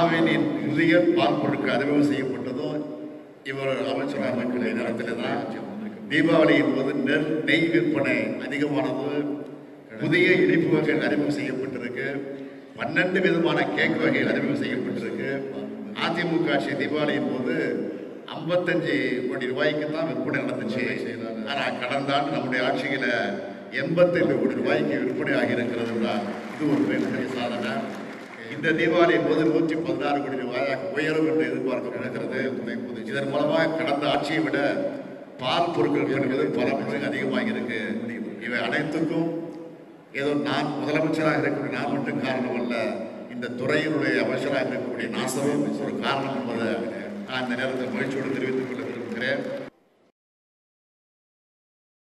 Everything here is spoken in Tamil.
ஆவினின் புதிய பால் பொருட்கள் அறிமுகம் செய்யப்பட்டதும் இவர் அமைச்சராக இருக்கிற நேரத்தில் தான் தீபாவளியின் போது நெல் நெய் விற்பனை அதிகமானது புதிய இனிப்பு வகைகள் அறிமுகம் செய்யப்பட்டிருக்கு பன்னெண்டு விதமான கேக் வகைகள் அறிமுகம் செய்யப்பட்டிருக்கு அதிமுக ஆட்சி தீபாவளியின் போது ஐம்பத்தஞ்சு கோடி ரூபாய்க்கு தான் விற்பனை நடந்துச்சு ஆனால் கடந்த ஆண்டு நம்முடைய ஆட்சியில் எண்பத்தைந்து கோடி ரூபாய்க்கு விற்பனை ஆகியிருக்கிறதுனா இது ஒரு மிகப்பெரிய சாதனை இந்த தீபாவளியின் போது நூற்றி பதினாறு கோடி ரூபாயாக உயரும் என்று எதிர்பார்க்கப்படுகிறது இதன் மூலமாக கடந்த ஆட்சியை விட பால் பொருட்கள் என்பது பல மடங்கு அதிகமாக இருக்கு இவை அனைத்துக்கும் ஏதோ நான் முதலமைச்சராக இருக்கக்கூடிய நான் மட்டும் காரணம் அல்ல இந்த துறையினுடைய அமைச்சராக இருக்கக்கூடிய நாசமும் ஒரு காரணம் என்பதை நான் இந்த நேரத்தில் மகிழ்ச்சியோடு தெரிவித்துக் கொள்ள விரும்புகிறேன்